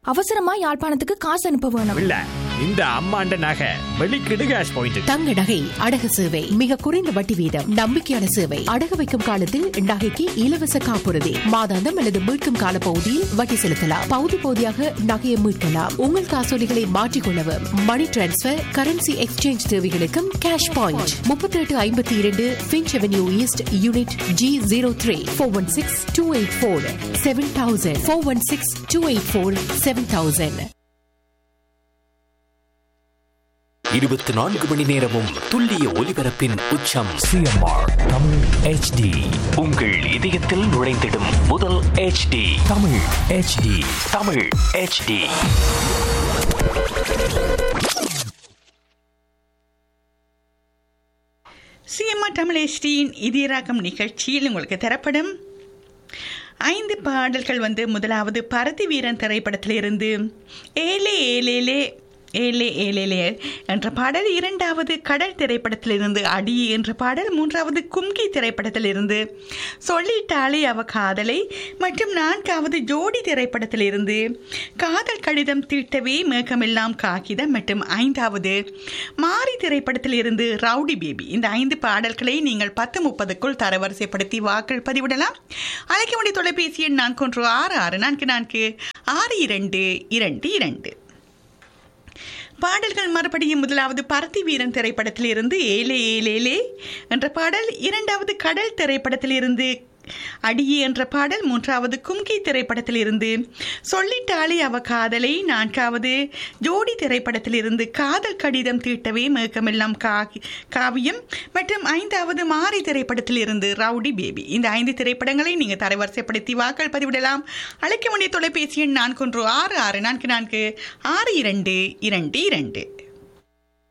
அவசரமா யாழ்ப்பாணத்துக்கு காசு அனுப்ப வேணும் இல்ல இந்த அம்மாண்ட நகை வெளிக்கிடு கேஷ் பாயிண்ட் தங்க நகை அடகு சேவை மிக குறைந்த வட்டி வீதம் நம்பிக்கையான சேவை அடகு வைக்கும் காலத்தில் நகைக்கு இலவச காப்புறுதி மாதாந்தம் அல்லது மீட்கும் கால பகுதியில் வட்டி செலுத்தலாம் பகுதி பகுதியாக நகையை மீட்கலாம் உங்கள் காசோலிகளை மாற்றிக்கொள்ளவும் மணி டிரான்ஸ்பர் கரன்சி எக்ஸ்சேஞ்ச் தேவைகளுக்கும் கேஷ் பாயிண்ட் முப்பத்தி எட்டு ஐம்பத்தி இரண்டு Finch avenue east unit G zero three four one six two eight four seven thousand four one six two eight four seven thousand இருபத்தி நான்கு மணி நேரமும் துல்லிய ஒலிபரப்பின் உச்சம் சிஎம்ஆர் தமிழ் ஹெச்டி உங்கள் இதயத்தில் நுழைந்திடும் முதல் HD தமிழ் ஹெச்டி தமிழ் HD சிஎம்ஆ தமிழ் எஸ்டியின் இதயராகம் நிகழ்ச்சியில் உங்களுக்கு தரப்படும் ஐந்து பாடல்கள் வந்து முதலாவது பரதி வீரன் திரைப்படத்திலிருந்து ஏலே ஏலேலே ஏலே ஏலேலே என்ற பாடல் இரண்டாவது கடல் திரைப்படத்திலிருந்து அடி என்ற பாடல் மூன்றாவது கும்கி திரைப்படத்திலிருந்து சொல்லிட்டாளே அவ காதலை மற்றும் நான்காவது ஜோடி திரைப்படத்திலிருந்து காதல் கடிதம் தீட்டவே மேகமெல்லாம் காகிதம் மற்றும் ஐந்தாவது மாரி திரைப்படத்திலிருந்து ரவுடி பேபி இந்த ஐந்து பாடல்களை நீங்கள் பத்து முப்பதுக்குள் தரவரிசைப்படுத்தி வாக்கள் பதிவிடலாம் அழைக்க வேண்டிய தொலைபேசி எண் நான்கு ஒன்று ஆறு ஆறு நான்கு நான்கு ஆறு இரண்டு இரண்டு இரண்டு பாடல்கள் மறுபடியும் முதலாவது பருத்தி வீரன் திரைப்படத்திலிருந்து ஏலே ஏலேலே என்ற பாடல் இரண்டாவது கடல் திரைப்படத்திலிருந்து அடியே என்ற பாடல் மூன்றாவது கும்கி திரைப்படத்திலிருந்து சொல்லிட்டாளே அவ காதலை நான்காவது ஜோடி திரைப்படத்திலிருந்து காதல் கடிதம் தீட்டவே மேகமெல்லாம் கா- காவியம் மற்றும் ஐந்தாவது மாரி திரைப்படத்திலிருந்து ரவுடி பேபி இந்த ஐந்து திரைப்படங்களை நீங்கள் தரவரிசைப்படுத்தி வாக்கள் பதிவிடலாம் அழைக்க வேண்டிய தொலைபேசி எண் நான்கு ஒன்று ஆறு ஆறு நான்கு நான்கு ஆறு இரண்டு இரண்டு இரண்டு